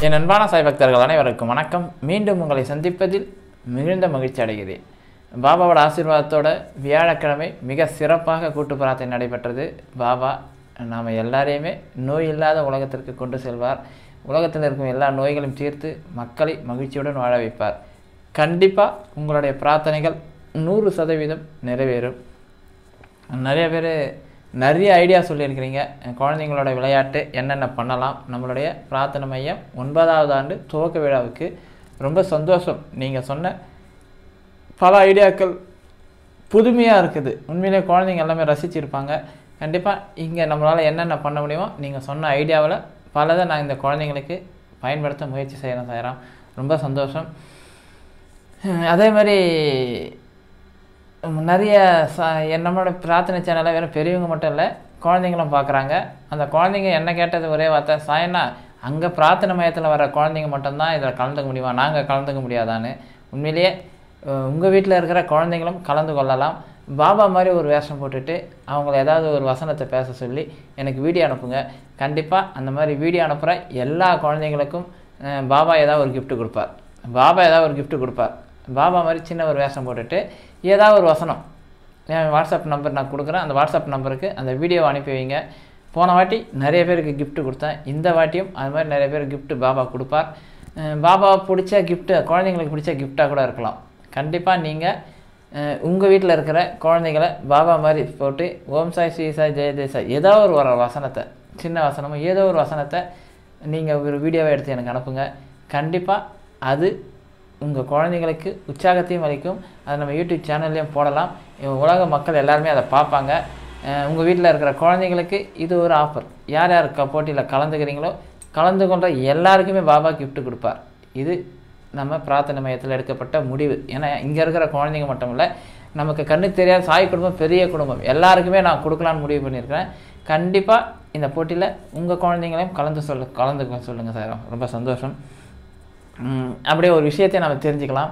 என் அன்பான சாய் பக்தர்கள் அனைவருக்கும் வணக்கம் மீண்டும் உங்களை சந்திப்பதில் மிகுந்த மகிழ்ச்சி அடைகிறேன் பாபாவோட ஆசீர்வாதத்தோட வியாழக்கிழமை மிக சிறப்பாக கூட்டு பிரார்த்தனை நடைபெற்றது பாபா நாம் எல்லாரையுமே நோய் இல்லாத உலகத்திற்கு கொண்டு செல்வார் உலகத்தில் இருக்கும் எல்லா நோய்களையும் தீர்த்து மக்களை மகிழ்ச்சியுடன் வாழ வைப்பார் கண்டிப்பாக உங்களுடைய பிரார்த்தனைகள் நூறு சதவீதம் நிறைவேறும் நிறைய பேர் நிறைய ஐடியா சொல்லியிருக்கிறீங்க குழந்தைங்களோட விளையாட்டு என்னென்ன பண்ணலாம் நம்மளுடைய பிரார்த்தனை மையம் ஒன்பதாவது ஆண்டு துவக்க விழாவுக்கு ரொம்ப சந்தோஷம் நீங்கள் சொன்ன பல ஐடியாக்கள் புதுமையாக இருக்குது உண்மையிலே குழந்தைங்க எல்லாமே ரசிச்சிருப்பாங்க கண்டிப்பாக இங்கே நம்மளால் என்னென்ன பண்ண முடியுமோ நீங்கள் சொன்ன ஐடியாவில் பலதை நான் இந்த குழந்தைங்களுக்கு பயன்படுத்த முயற்சி செய்கிறேன் செய்கிறோம் ரொம்ப சந்தோஷம் அதே மாதிரி உம், நிறைய ச என் நம்மளோட பிரார்த்தனை சேனலில் வெறும் பெரியவங்க மட்டும் இல்லை குழந்தைங்களும் பார்க்குறாங்க அந்த குழந்தைங்க என்ன கேட்டது ஒரே வார்த்தை சாயண்ணா அங்கே பிரார்த்தனை மையத்தில் வர குழந்தைங்க மட்டும்தான் இதில் கலந்துக்க முடியுமா நாங்கள் கலந்துக்க முடியாதான்னு உண்மையிலேயே உங்கள் வீட்டில் இருக்கிற குழந்தைங்களும் கலந்து கொள்ளலாம் பாபா மாதிரி ஒரு வேஷம் போட்டுட்டு அவங்கள ஏதாவது ஒரு வசனத்தை பேச சொல்லி எனக்கு வீடியோ அனுப்புங்க கண்டிப்பாக அந்த மாதிரி வீடியோ அனுப்புகிற எல்லா குழந்தைங்களுக்கும் அஹ், பாபா ஏதாவது ஒரு gift கொடுப்பார் பாபா ஏதாவது ஒரு gift கொடுப்பார் பாபா மாதிரி சின்ன ஒரு வேஷம் போட்டுட்டு ஏதாவது ஒரு வசனம் என் வாட்ஸ்அப் நம்பர் நான் கொடுக்குறேன் அந்த வாட்ஸ்அப் நம்பருக்கு அந்த வீடியோவை அனுப்பி வைங்க போன வாட்டி நிறைய பேருக்கு gift கொடுத்தேன் இந்த வாட்டியும் அது மாதிரி நிறைய பேர் gift பாபா கொடுப்பார் அஹ் பாபா பிடிச்ச gift குழந்தைங்களுக்கு பிடிச்ச gift-ஆ கூட இருக்கலாம் கண்டிப்பாக நீங்கள் உங்கள் வீட்டில் இருக்கிற குழந்தைகளை பாபா மாதிரி போட்டு ஓம் சாய் ஸ்ரீ சாய் ஜெய ஜெய சாய் ஏதோ ஒரு ஒரு வசனத்தை சின்ன வசனமோ ஏதோ ஒரு வசனத்தை நீங்கள் ஒரு வீடியோவை எடுத்து எனக்கு அனுப்புங்க கண்டிப்பாக அது உங்கள் குழந்தைங்களுக்கு உற்சாகத்தையும் அளிக்கும் அதை நம்ம யூடியூப் சேனல்லையும் போடலாம் இவ- உலக மக்கள் எல்லாருமே அதை பார்ப்பாங்க உங்கள் வீட்டில் இருக்கிற குழந்தைங்களுக்கு இது ஒரு ஆஃபர் யார் யார் க போட்டியில் கலந்துக்கிறீங்களோ கலந்து கொண்ட எல்லாருக்குமே பாபா gift கொடுப்பார் இது நம்ம பிரார்த்தனை மையத்தில் எடுக்கப்பட்ட முடிவு ஏன்னா இங்கே இருக்கிற குழந்தைங்க மட்டும் இல்லை நமக்கு கண்ணுக்கு தெரியாத சாய் குடும்பம் பெரிய குடும்பம் எல்லாருக்குமே நான் கொடுக்கலான்னு முடிவு பண்ணியிருக்கிறேன் கண்டிப்பாக இந்த போட்டியில் உங்கள் குழந்தைங்களையும் கலந்து சொல்ல கலந்துக்க சொல்லுங்கள் சார் ரொம்ப சந்தோஷம் ம், அப்படியே ஒரு விஷயத்தை நம்ம தெரிஞ்சுக்கலாம்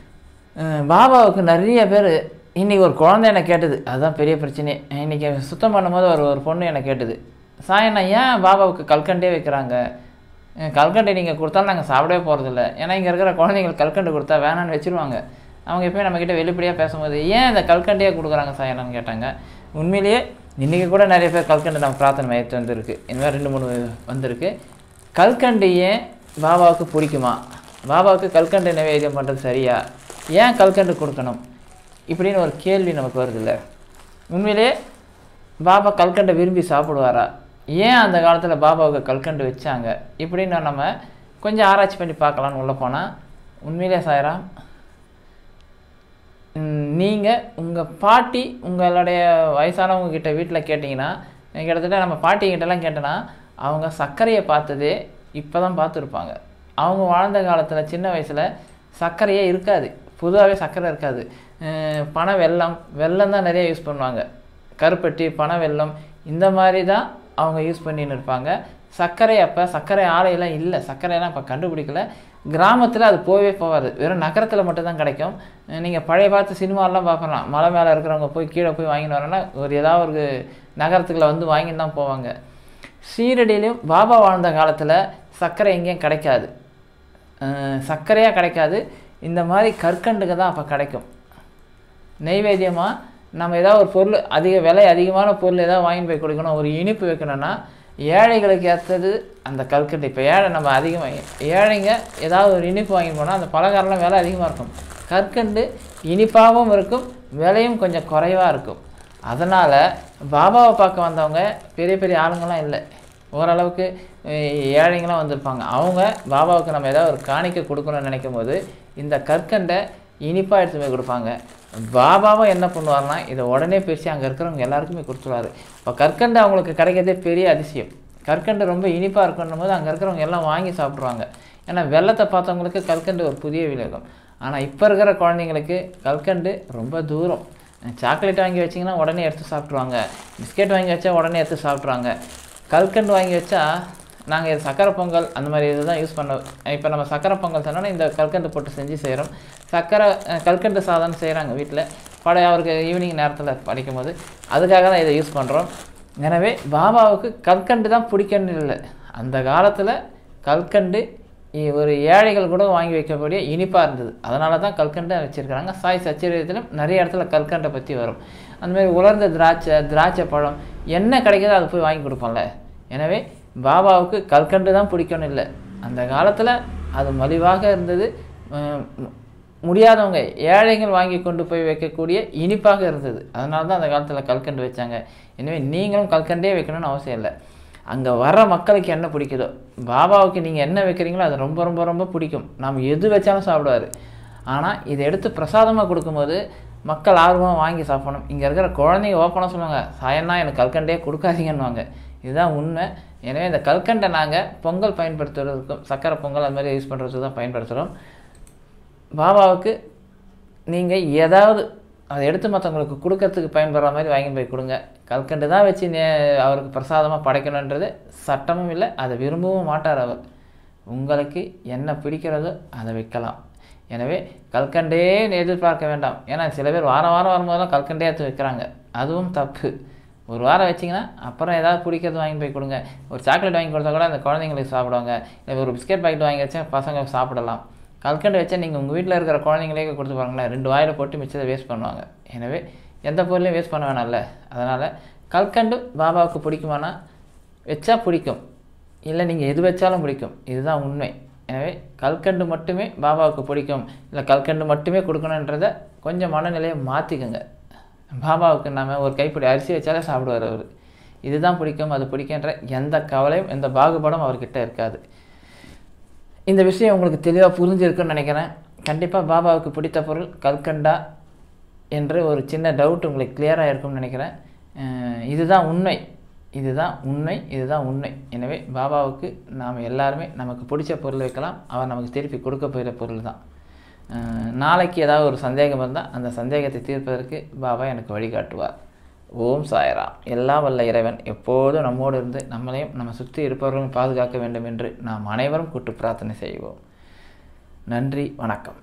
அஹ் பாபாவுக்கு நிறைய பேர் இன்றைக்கி ஒரு குழந்தை என்ன கேட்டது அதுதான் பெரிய பிரச்சனை இன்றைக்கி சுத்தம் பண்ணும்போது ஒரு ஒரு பொண்ணு என்ன கேட்டது சாயண்ணா ஏன் பாபாவுக்கு கல்கண்டே வைக்கிறாங்க அஹ் கல்கண்டை நீங்கள் கொடுத்தாலும் நாங்கள் சாப்பிடவே போகிறதில்ல ஏன்னா இங்கே இருக்கிற குழந்தைங்களுக்கு கல்கண்டு கொடுத்தா வேணான்னு வச்சுருவாங்க அவங்க எப்பயும் நம்மக்கிட்ட வெளிப்படையாக பேசும்போது ஏன் இந்த கல்கண்டையே கொடுக்குறாங்க சாயண்ணான்னு கேட்டாங்க உண்மையிலேயே இன்றைக்கி கூட நிறைய பேர் கல்கண்டு நம்ம பிரார்த்தனை மையத்து வந்திருக்கு இந்த மாதிரி ரெண்டு மூணு வந்திருக்கு கல்கண்டு ஏன் பாபாவுக்கு பிடிக்குமா பாபாவுக்கு கல்கண்டு நிவேதியம் பண்ணுறது சரியா ஏன் கல்கண்டு கொடுக்கணும் இப்படின்னு ஒரு கேள்வி நமக்கு வருதுல்ல உண்மையிலே பாபா கல்கண்டை விரும்பி சாப்பிடுவாரா ஏன் அந்த காலத்தில் பாபாவுக்கு கல்கண்டு வச்சாங்க இப்படின்னு நம்ம கொஞ்சம் ஆராய்ச்சி பண்ணி பார்க்கலான்னு உள்ளே போனால் உண்மையிலே சாயராம் நீங்கள் உங்கள் பாட்டி உங்களுடைய வயசானவங்க கிட்ட வீட்டில் கேட்டிங்கன்னா கிட்டத்தட்ட நம்ம பாட்டி கிட்டலாம் கேட்டோன்னா அவங்க சர்க்கரையை பார்த்ததே இப்போ தான் பார்த்துருப்பாங்க அவங்க வாழ்ந்த காலத்தில் சின்ன வயசில் சர்க்கரையே இருக்காது பொதுவாகவே சர்க்கரை இருக்காது அஹ் பனை வெல்லம் வெல்லம் தான் நிறைய யூஸ் பண்ணுவாங்க கருப்பட்டி பனை வெல்லம் இந்த மாதிரி தான் அவங்க யூஸ் பண்ணின்னு இருப்பாங்க சர்க்கரை அப்போ சர்க்கரை ஆலையெல்லாம் இல்லை சர்க்கரையெல்லாம் இப்போ கண்டுபிடிக்கல கிராமத்தில் அது போகவே போகாது வெறும் நகரத்தில் மட்டும்தான் கிடைக்கும் நீங்கள் பழைய பார்த்து சினிமாலாம் பார்க்கலாம் மலை மேலே இருக்கிறவங்க போய் கீழே போய் வாங்கின்னு வரேன்னா ஒரு ஏதாவது ஒரு நகரத்துக்குள்ள வந்து வாங்கின்னு தான் போவாங்க சீரடியிலையும் பாபா வாழ்ந்த காலத்தில் சர்க்கரை எங்கேயும் கிடைக்காது அஹ் சர்க்கரையாக கிடைக்காது இந்த மாதிரி கற்கண்டுக்கு தான் அப்போ கிடைக்கும் நெய்வேத்தியமாக நம்ம ஏதாவது ஒரு பொருள் அதிக விலை அதிகமான பொருள் ஏதாவது வாங்கிட்டு போய் கொடுக்கணும் ஒரு இனிப்பு வைக்கணும்னா ஏழைகளுக்கு ஏற்றது அந்த கல்கண்டு இப்போ ஏழை நம்ம அதிகமாக ஏழைங்க ஏதாவது ஒரு இனிப்பு வாங்கிட்டு போனால் அந்த பலகாரம்லாம் விலை அதிகமாக இருக்கும் கற்கண்டு இனிப்பாகவும் இருக்கும் விலையும் கொஞ்சம் குறைவாக இருக்கும் அதனால் பாபாவை பார்க்க வந்தவங்க பெரிய பெரிய ஆளுங்கள்லாம் இல்லை ஓரளவுக்கு அஹ், ஏழைங்களாம் வந்திருப்பாங்க அவங்க பாபாவுக்கு நம்ம ஏதாவது ஒரு காணிக்கை கொடுக்கணும்னு நினைக்கும் போது இந்த கற்கண்டை இனிப்பாக எடுத்து போய் கொடுப்பாங்க பாபாவும் என்ன பண்ணுவார்னா இதை உடனே பிரித்து அங்கே இருக்கிறவங்க எல்லாருக்குமே கொடுத்துருவாரு இப்போ கற்கண்டு அவங்களுக்கு கிடைக்கிறதே பெரிய அதிசயம் கற்கண்டு ரொம்ப இனிப்பாக இருக்கணும் போது அங்கே இருக்கிறவங்க எல்லாம் வாங்கி சாப்பிட்ருவாங்க ஏன்னா வெள்ளத்தை பார்த்தவங்களுக்கு கற்கண்டு ஒரு புதிய விலகம் ஆனால் இப்போ இருக்கிற குழந்தைங்களுக்கு கல்கண்டு ரொம்ப தூரம் சாக்லேட் வாங்கி வச்சிங்கன்னா உடனே எடுத்து சாப்பிட்ருவாங்க பிஸ்கெட் வாங்கி வச்சா உடனே எடுத்து சாப்பிட்ருவாங்க கல்கண்டு வாங்கி வச்சா நாங்கள் இது சக்கரை பொங்கல் அந்த மாதிரி இதுதான் யூஸ் பண்ண இப்போ நம்ம சக்கரை பொங்கல் சொன்னோன்னா இந்த கல்கண்டு போட்டு செஞ்சு செய்கிறோம் சக்கரை அஹ், கல்கண்டு சாதம் செய்கிறாங்க வீட்டில் பழைய அவருக்கு ஈவினிங் நேரத்தில் படிக்கும்போது அதுக்காக தான் இதை யூஸ் பண்ணுறோம் எனவே பாபாவுக்கு கல்கண்டு தான் பிடிக்கணும் இல்லை அந்த காலத்தில் கல்கண்டு இ- ஒரு ஏழைகள் கூட வாங்கி வைக்கக்கூடிய இனிப்பாக இருந்தது அதனால தான் கல்கண்டை வச்சுருக்காங்க சாய் சச்சரியத்திலும் நிறைய இடத்துல கல்கண்டை பற்றி வரும் அந்த மாதிரி உலர்ந்த திராட்சை திராட்சை பழம் என்ன கிடைக்குதோ அதை போய் வாங்கி கொடுப்போம்ல எனவே பாபாவுக்கு கல்கண்டு தான் பிடிக்கணும் இல்லை அந்த காலத்தில் அது மலிவாக இருந்தது உம், மு- முடியாதவங்க ஏழைகள் வாங்கி கொண்டு போய் வைக்கக்கூடிய இனிப்பாக இருந்தது அதனால தான் அந்த காலத்தில் கல்கண்டு வச்சாங்க எனவே நீங்களும் கல்கண்டே வைக்கணும்னு அவசியம் இல்லை அங்கே வர மக்களுக்கு என்ன பிடிக்குதோ பாபாவுக்கு நீங்கள் என்ன வைக்கிறீங்களோ அது ரொம்ப ரொம்ப ரொம்ப பிடிக்கும் நாம் எது வச்சாலும் சாப்பிடுவார் ஆனால் இதை எடுத்து பிரசாதமாக கொடுக்கும்போது மக்கள் ஆர்வமாக வாங்கி சாப்பிடணும் இங்கே இருக்கிற குழந்தைங்க ஓப்பனாக சொல்லுவாங்க சாயன்னா எனக்கு கல்கண்டே கொடுக்காதீங்கன்னுவாங்க இதுதான் உண்மை எனவே இந்த கல்கண்டை நாங்கள் பொங்கல் பயன்படுத்துவதற்கும் சக்கரை பொங்கல் அது மாதிரி யூஸ் பண்ணுறதுக்கு தான் பயன்படுத்துகிறோம் பாபாவுக்கு நீங்கள் ஏதாவது அதை எடுத்து மற்றவங்களுக்கு கொடுக்கறதுக்கு பயன்படுற மாதிரி வாங்கி போய் கொடுங்க கல்கண்டு தான் வச்சு நே அவருக்கு பிரசாதமாக படைக்கணுன்றது சட்டமும் இல்லை அதை விரும்பவும் மாட்டார் அவர் உங்களுக்கு என்ன பிடிக்கிறதோ அதை வைக்கலாம் எனவே கல்கண்டே எதிர்பார்க்க வேண்டாம் ஏன்னா சில பேர் வாரம் வாரம் வரும்போதெல்லாம் கல்கண்டே எடுத்து வைக்கிறாங்க அதுவும் தப்பு ஒரு வாரம் வச்சிங்கன்னா அப்புறம் ஏதாவது பிடிக்கிறது வாங்கி போய் கொடுங்க ஒரு சாக்லேட் வாங்கி கொடுத்தா கூட அந்த குழந்தைங்களுக்கு சாப்பிடுவாங்க இல்லை ஒரு பிஸ்கெட் பாக்கெட் வாங்கி வச்சா பசங்க சாப்பிடலாம் கல்கண்டு வச்சா நீங்கள் உங்கள் வீட்டில் இருக்கிற குழந்தைங்களே கொடுத்து பாருங்களேன் ரெண்டு வாயில் போட்டு மிச்சத்தை வேஸ்ட் பண்ணுவாங்க எனவே எந்த பொருளையும் வேஸ்ட் பண்ண வேணாம்ல அதனால் கல்கண்டு பாபாவுக்கு பிடிக்குமானா வச்சா பிடிக்கும் இல்லை நீங்கள் எது வச்சாலும் பிடிக்கும் இதுதான் உண்மை எனவே கல்கண்டு மட்டுமே பாபாவுக்கு பிடிக்கும் இல்லை கல்கண்டு மட்டுமே கொடுக்கணுன்றத கொஞ்சம் மனநிலையை மாற்றிக்கோங்க பாபாவுக்கு நாம ஒரு கைப்பிடி அரிசி வச்சாலே சாப்பிடுவார் அவர் இதுதான் பிடிக்கும் அது பிடிக்கின்ற எந்த கவலையும் எந்த பாகுபாடும் அவர்கிட்ட இருக்காது இந்த விஷயம் உங்களுக்கு தெளிவாக புரிஞ்சிருக்குன்னு நினைக்கிறேன் கண்டிப்பாக பாபாவுக்கு பிடித்த பொருள் கல்கண்டா என்று ஒரு சின்ன டவுட் உங்களுக்கு கிளியராக இருக்கும்னு நினைக்கிறேன் அஹ் இதுதான் உண்மை இதுதான் உண்மை இதுதான் உண்மை எனவே பாபாவுக்கு நாம் எல்லாருமே நமக்கு பிடிச்ச பொருள் வைக்கலாம் அவர் நமக்கு திருப்பி கொடுக்க போகிற பொருள் தான் அஹ் நாளைக்கு ஏதாவது ஒரு சந்தேகம் இருந்தால் அந்த சந்தேகத்தை தீர்ப்பதற்கு பாபா எனக்கு வழிகாட்டுவார் ஓம் சாயராம் எல்லாம் வல்ல இறைவன் எப்போதும் நம்மோடு இருந்து நம்மளையும் நம்ம சுற்றி இருப்பவர்களும் பாதுகாக்க வேண்டும் என்று நாம் அனைவரும் கூட்டு பிரார்த்தனை செய்வோம் நன்றி வணக்கம்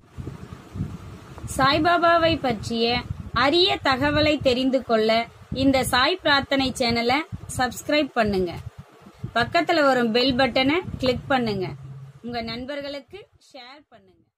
சாய்பாபாவை பற்றிய அரிய தகவலை தெரிந்து கொள்ள இந்த சாய் பிரார்த்தனை சேனலை சப்ஸ்கிரைப் பண்ணுங்க பக்கத்துல வரும் பெல் பட்டனை கிளிக் பண்ணுங்க உங்க நண்பர்களுக்கு ஷேர் பண்ணுங்க